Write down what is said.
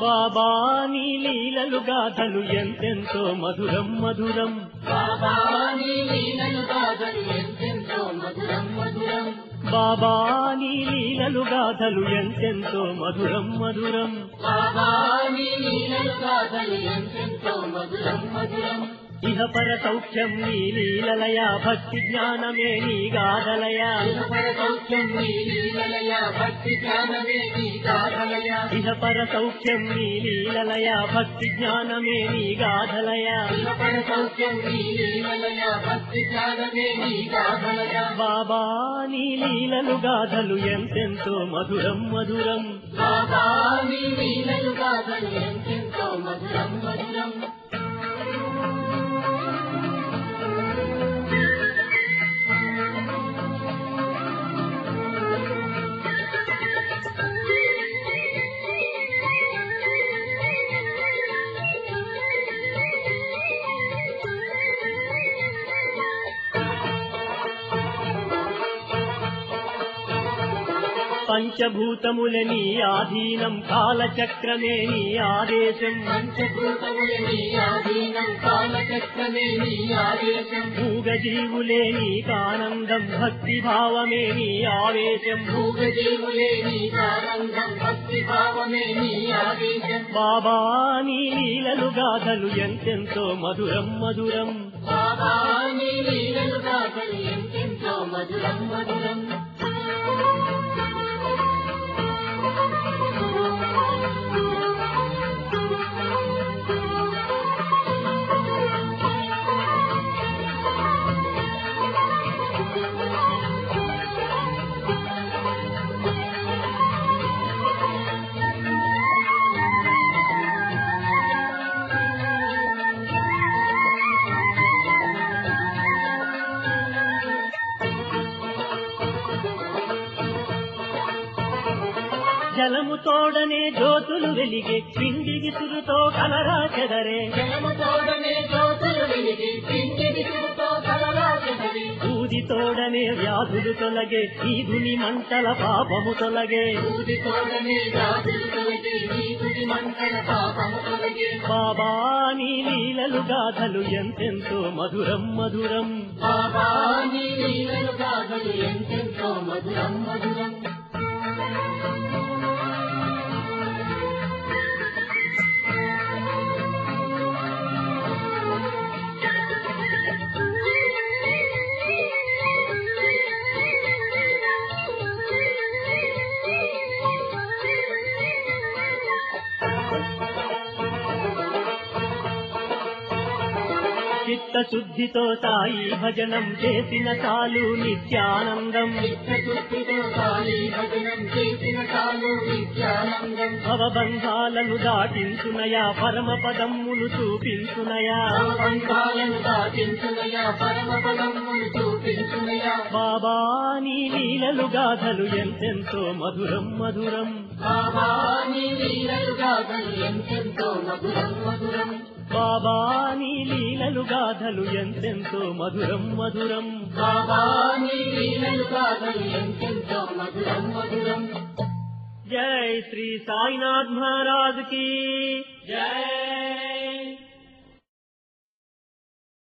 బాబా నీ లీలలు గాథలు ఎంతెంతో మధురం మధురం బాబా నీ లీలలు గాథలు ఎంతెంతో మధురం మధురం బాబా నీ లీలలు గాథలు ఎంతెంతో మధురం మధురం బాబా నీ లీలలు గాథలు ఎంతెంతో మధురం మధురం ఇహ పర సౌఖ్యం నీ లీలలయ భక్తి జ్ఞానమే నీ గాథలయ ఇహపర సౌఖ్యం నీ లీలలయ భక్తి జ్ఞానమే నీ గాథలయ ఇహ పర సౌఖ్యం నీ లీలలయ భక్తి జ్ఞానమే నీ గాథలయ ఇహపర సౌఖ్యం నీ లీలలయ భక్తి జ్ఞానమే నీ గాథలయ బాబా నీ లీలలు గాథలు ఎంతెంతో మధురం మధురం బాబా నీ లీలలు గాథలు ఎంతెంతో మధురం మధురం పంచభూతముల నీ ఆధీనం కాలచక్రమే నీ ఆదేశం పంచభూతములు నీ ఆధీనం కాలచక్రమే నీ ఆదేశం మూగజీవులే నీకానందం భక్తి భావమే నీ ఆవేశం మూగజీవులే నీ ఆనందం భక్తి భావమే నీ ఆదేశం బాబా నీ లీలలు గాథలు ఎంతెంతో మధురం మధురం బాబా నీ లీలలు గాథలు ఎంతెంతో మధురం మధురం జలము తోడనే జ్యోతులు వెలిగే పిండి విసురుతో కలరా చెదరే జలము తోడనే జ్యోతులు వెలిగి పిండి విసురుతో కలలా చెదరి ఊది తోడనే వ్యాధులు తొలగే ఈదుని మంటల పాపము తొలగే ఊది తోడనే గాజులు తొలగి నీతుడి మంటల పాపము తొలగి బాబా నీ లీలలు గాథలు ఎంతెంతో మధురం మధురం బాబా నీ లీలలు గాథలు ఎంతెంతో మధురం మధురం చిత్తశుద్ధితో సాయి భజనం చేసిన చాలు నిత్యానందం చిత్తశుద్ధితో సాయి భజనం చేసిన చాలు నిత్యానందం భవబంధాలను దాటించునయా పరమ పదమ్ములు చూపించునయా భగవంతాలను దాటించునయా పరమ పదములు చూపించునయా బాబా నీ లీలలు గాథలు ఎంతెంతో మధురం మధురం బాబా నీ లీలలు గాథలు ఎంతెంతో మధురం మధురం బాబా నీ లీలలు గాథలు ఎంతెంతో మధురం మధురం బాబా నీ లీలలు గాథలు ఎంతెంతో మధురం మధురం జై శ్రీ సాయినాథ్ మహారాజ్ की जय